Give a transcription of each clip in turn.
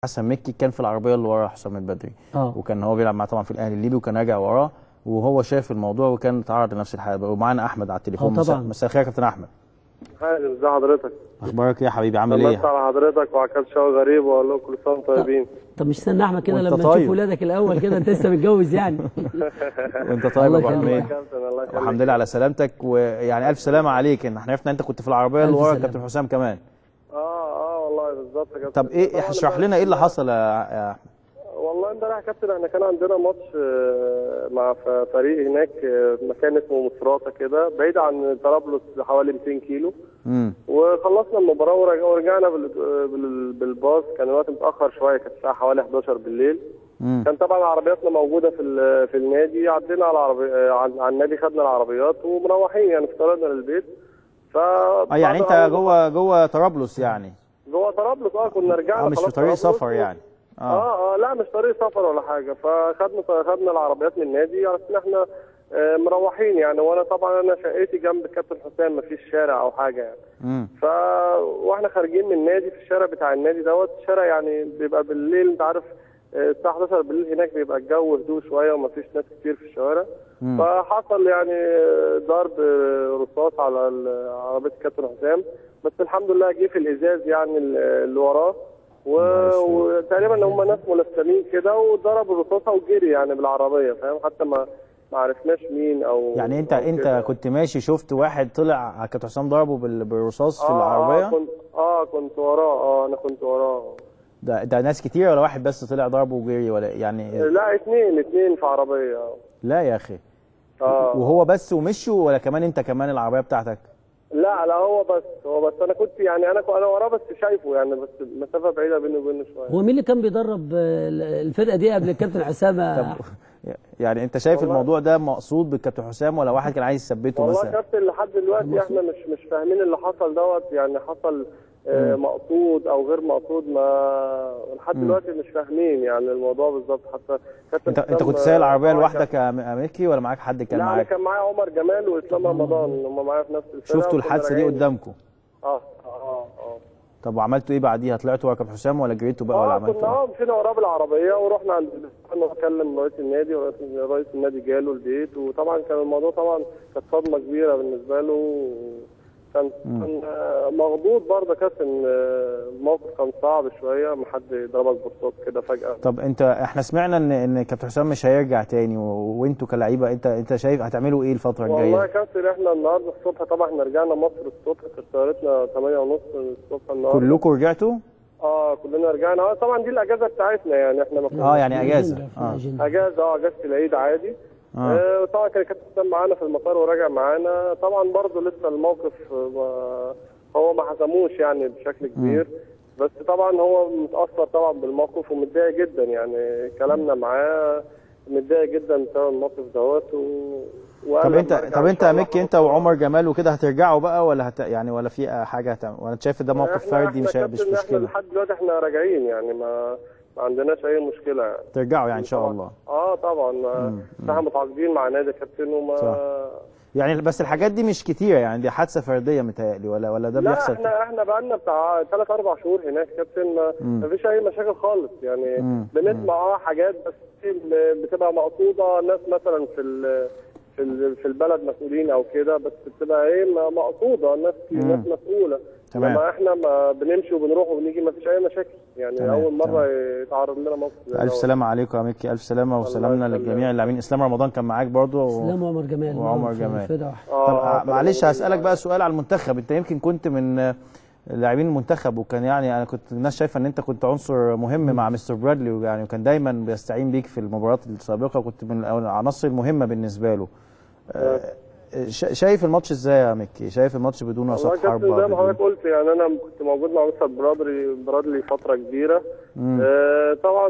حسن مكي كان في العربيه اللي ورا حسام البدري اه وكان هو بيلعب معاه طبعا في الاهلي الليبي وكان راجع وراه وهو شاف الموضوع وكان تعرض لنفس الحاله ومعانا احمد على التليفون آه، طبعاً. مساء- مساء الخير يا كابتن احمد اهلا ازي حضرتك اخبارك ايه يا حبيبي عامل طمنت ايه على حضرتك وعلى كابتن شوقي غريب واقول لهم كل سنه وانتم طيبين طب مش استنى احمد كده وأنت لما طيب. نشوف ولادك الاول كده انت لسه متجوز يعني وانت طيب الله يا ابو يخليك. الله حميد كابتن الله يخليك الحمد لله على سلامتك ويعني الف سلامه عليك ان احنا عرفنا انت كنت في العربيه اللي ألف ورا سلامة. كابتن حسام كمان اه اه والله بالظبط يا كابتن طب ايه طبعاً اشرح لنا ايه اللي حصل يا يا احمد والله امبارح يا كابتن احنا كان عندنا ماتش آه، مع ف- فريق هناك آه، مكان اسمه مصراته كده بعيد عن طرابلس بحوالي 200 كيلو امم وخلصنا المباراه ورج- ورجعنا بال- بال- بالباص كان الوقت متاخر شويه كانت الساعه حوالي 11 بالليل امم كان طبعا عربياتنا موجوده في ال- في النادي عدينا على العربي على على النادي خدنا العربيات ومروحين يعني في طريقنا للبيت ف اه يعني انت جوه جوه طرابلس يعني جوه طرابلس اه كنا رجعنا اه مش في خلاص طريق طرابلس سفر و- يعني اه اه اه لا مش طريق سفر ولا حاجه فخدنا خدنا العربيات من النادي عشان احنا آه، مروحين يعني وانا طبعا انا شقتي جنب الكابتن حسام مفيش شارع او حاجه يعني امم ف واحنا خارجين من النادي في الشارع بتاع النادي دوت الشارع يعني بيبقى بالليل انت عارف آه، الساعه 11 بالليل هناك بيبقى الجو هدوء شويه ومفيش ناس كتير في الشوارع مم. فحصل يعني آه، ضرب آه، رصاص على ال- عربيه الكابتن حسام بس الحمد لله جه في الازاز يعني ال- اللي وراه و... وتقريبا هم ناس ملثمين كده وضربوا الرصاصه وجري يعني بالعربيه فاهم حتى ما ما عرفناش مين او يعني انت أو انت كده. كنت ماشي شفت واحد طلع كابتن حسام ضربه بال- بالرصاص في آه العربيه اه كنت اه كنت وراه اه انا كنت وراه ده ده ناس كتير ولا واحد بس طلع ضربه وجري ولا يعني لا اتنين اتنين في عربيه لا يا اخي اه وهو بس ومشوا ولا كمان انت كمان العربيه بتاعتك لا لا هو بس هو بس انا كنت يعني انا انا وراه بس شايفه يعني بس المسافه بعيده بيني وبينه شويه هو مين اللي كان بيدرب آه، الفرقه دي قبل الكابتن حسام آه، يعني انت شايف والله. الموضوع ده مقصود بالكابتن حسام ولا واحد كان عايز يثبته والله مثلا كابتن لحد دلوقتي احنا مش مش فاهمين اللي حصل دوت يعني حصل آه، مقصود او غير مقصود ما لحد دلوقتي مش فاهمين يعني الموضوع بالظبط حتى كابتن انت انت حسام، كنت سايق العربيه آه، لوحدك يا م- يا ميكي ولا معاك حد كان لا انا معاك كان معايا عمر جمال واسلام رمضان هم معايا في نفس الفرقه شفتوا وكنا الحادثه دي راجعين. قدامكم اه اه اه طب وعملتوا ايه بعديها طلعتوا ورا كابتن حسام ولا جريتوا بقى ولا اه عملتوا كنا ايه اه مشينا وراه بالعربيه ورحنا عند كنا بكلم رئيس النادي ورئيس رئيس النادي جاله البيت وطبعا كان الموضوع طبعا كانت صدمه كبيره بالنسبه له كان كان آه، مخضوض برضه كابتن آه، الموقف كان صعب شويه ما حد يضربك برصاص كده فجاه طب انت احنا سمعنا ان ان كابتن حسام مش هيرجع تاني و... وانتوا كلعيبه انت انت شايف هتعملوا ايه الفتره والله يا الجايه كابتن احنا النهارده الصبح طبعا احنا رجعنا مصر الصبح كانت طيارتنا 8 ونص الصبح النهارده كلكم رجعتوا اه كلنا رجعنا اه طبعا دي الاجازه بتاعتنا يعني احنا ما كناش اه يعني اجازه في اه الأجندة. اجازه اه اجازه العيد عادي آه. آه. طبعا كان كابتن حسام معانا في المطار وراجع معانا طبعا برضه لسه الموقف آه، ما هو ما حسموش يعني بشكل كبير بس طبعا هو متاثر طبعا بالموقف ومتضايق جدا يعني كلامنا معاه متضايق جدا بسبب الموقف دوت و... وقال طب لما انت أرجع طب إن انت شاء يا الله ميكي انت خلاص. وعمر جمال وكده هترجعوا بقى ولا هت... يعني ولا في حاجه هتعمل ولا انت شايف ده موقف إحنا- فردي إحنا مش كابتن مش احنا مشكله لحد دلوقتي احنا راجعين يعني ما ما عندناش اي مشكله يعني ترجعوا يعني ان شاء الله اه طبعا ما- احنا متعاقدين مع نادي كابتن وما صح. يعني بس الحاجات دي مش كتيره يعني دي حادثه فرديه متهيألي ولا ولا ده لا بيحصل احنا احنا بقالنا بتاع ثلاث اربع شهور هناك كابتن ما, ما فيش اي مشاكل خالص يعني مم. بنسمع اه حاجات بس بتبقى مقصوده ناس مثلا في ال في ال- في البلد مسؤولين او كده بس بتبقى ايه م- مقصوده ناس ناس مسؤوله تمام. انما احنا ما بنمشي وبنروح وبنيجي ما فيش اي مشاكل يعني تمام، اول مره تمام. يتعرض لنا موقف زي الف دوت. سلامه عليكم يا ميكي الف سلامه وسلامنا يسلمك. لجميع اللاعبين اسلام رمضان كان معاك برضو و... اسلام وعمر جمال وعمر معاهم في جمال. الفرقة واحدة. طب اه آه، معلش هسألك بقى سؤال على المنتخب انت يمكن كنت من آه، لاعبين المنتخب وكان يعني انا كنت الناس شايفه ان انت كنت عنصر مهم مع مستر برادلي ويعني وكان دايما بيستعين بيك في المباريات السابقه وكنت من العناصر المهمه بالنسبه له آه، شا- شايف الماتش ازاي يا مكي شايف الماتش بدون والله وسط كابتن حربه زي ما بدون- حضرتك قلت يعني انا كنت موجود مع مستر برادلي برادلي فتره كبيره آه طبعا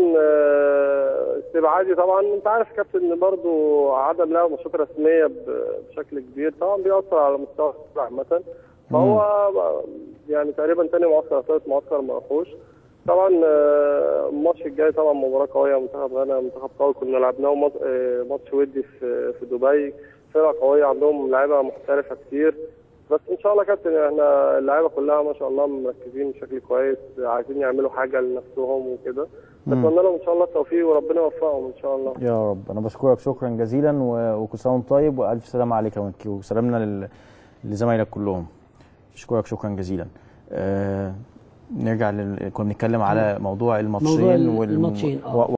آه استبعادي طبعا انت عارف كابتن برضو عدم لعب ماتشات رسميه ب- بشكل كبير طبعا بيأثر على مستوى الفرقة عامه فهو يعني تقريبا تاني معسكر أو ثالث معسكر ما راحوش طبعا آه، الماتش الجاي طبعا مباراه قويه منتخب غانا منتخب قوي كنا لعبناه مات- آه، ماتش ودي في في دبي فرقه قويه عندهم لعيبه محترفه كتير بس ان شاء الله يا كابتن احنا اللعيبه كلها ما شاء الله مركزين بشكل كويس عايزين يعملوا حاجه لنفسهم وكده نتمنى لهم ان شاء الله التوفيق وربنا يوفقهم ان شاء الله يا رب انا بشكرك شكرا جزيلا و- وكل سنه وانت طيب والف سلامه عليك يا ونكي وسلامنا لل- لزمايلك كلهم بشكرك شكرا جزيلا آه نرجع لل... كنا بنتكلم على موضوع الماتشين موضوع الماتشين، آه. و...